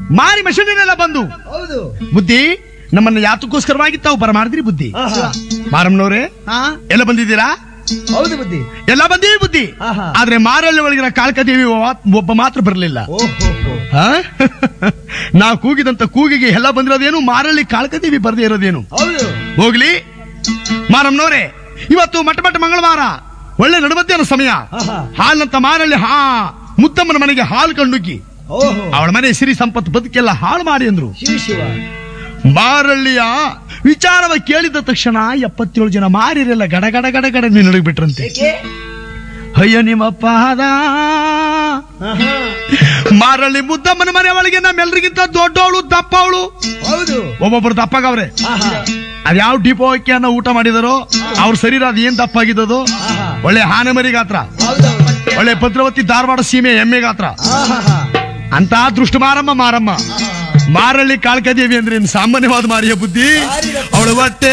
ಮಾರಿ ಮಷೀನೆಲ್ಲ ಬಂದು ಹೌದು ಬುದ್ಧಿ ನಮ್ಮನ್ನ ಯಾತಕ್ಕೋಸ್ಕರವಾಗಿ ತಾವು ಬರಮಾಡಿದ್ರಿ ಬುದ್ಧಿ ಆಹಾ. ಮಾರಮ್ಮನವ್ರೆ ಹಾ ಎಲ್ಲ ಬಂದಿದ್ದೀರಾ ಹೌದು ಬುದ್ಧಿ ಎಲ್ಲ ಬಂದೀವಿ ಬುದ್ಧಿ ಆಹಾ. ಆದ್ರೆ ಮಾರಲ್ಲಿ ಒಳಗಿನ ಕಾಳ್ಕದೇವಿ ಒಬ್ಬ ಮಾತ್ರ ಬರಲಿಲ್ಲ ಓಹೋ ನಾ ಕೂಗಿದಂತ ಕೂಗಿಗೆ ಎಲ್ಲ ಬಂದಿರೋದೇನು ಮಾರಲ್ಲಿ ಕಾಳ್ಕದೇವಿ ಬರ್ದೇ ಇರೋದೇನು ಹೌದು ಹೋಗ್ಲಿ ಮಾರಮ್ಮನವ್ರೆ ಇವತ್ತು ಮಠ ಮಠ ಮಂಗಳವಾರ ಒಳ್ಳೆ ನಡುಮಧ್ಯಾಹ್ನ ಸಮಯ ಆಹಾ. ಹಾಲ್ನಂತ ಮಾರಲ್ಲಿ ಹಾ ಮುತ್ತಮ್ಮನ ಮನೆಗೆ ಹಾಲು ಕಂಡುಕ್ಕಿ ಓಹೋ ಅವಳ ಮನೆ ಸಿರಿ ಸಂಪತ್ತು ಬದುಕೆಲ್ಲ ಹಾಳು ಮಾಡಿ ಅಂದ್ರು ಶಿವ ಶಿವ ಮಾರಳ್ಳಿಯ ವಿಚಾರವ ಕೇಳಿದ ತಕ್ಷಣ ಎಪ್ಪತ್ತೇಳು ಜನ ಮಾರಿರೆಲ್ಲ ಗಡ ಗಡ ಗಡ ಗಡ ನಡಗ್ಬಿಟ್ರಂತೆ ಏಕೆ ಅಯ್ಯ ನಿಮ್ಮ ಪಾದ ಆಹಾ. ಮಾರಳ್ಳಿ ಮುದ್ದಮ್ಮನ ಮನೆ ಒಳಗೆ ನಮ್ಮೆಲ್ರಿಗಿಂತ ದೊಡ್ಡವಳು ದಪ್ಪವಳು ಹೌದು ಒಬ್ಬೊಬ್ರು ದಪ್ಪಗವ್ರೆ ಆಹಾ ಅದ್ಯಾವ ಡಿಪೋ ಅಕ್ಕಿಯನ್ನ ಊಟ ಮಾಡಿದಾರೋ ಅವ್ರ ಶರೀರ ಅದ್ ಏನ್ ದಪ್ಪಾಗಿದ್ದದು ಆಹಾ. ಒಳ್ಳೆ ಹಾನೆ ಮರಿ ಗಾತ್ರ ಹೌದೌದು ಒಳ್ಳೆ ಭದ್ರವತಿ ಧಾರವಾಡ ಸೀಮೆ ಎಮ್ಮೆ ಗಾತ್ರ ಆಹಾ ಅಂತ ದೃಷ್ಟ ಮಾರಮ್ಮ ಮಾರಮ್ಮ ಮಾರಳ್ಳಿ ಕಾಳ್ಕದೇವಿ ಅಂದ್ರೆ ಇನ್ ಸಾಮಾನ್ಯವಾದ ಮಾರಿಯ ಬುದ್ಧಿ ಅವಳು ಹೊಟ್ಟೆ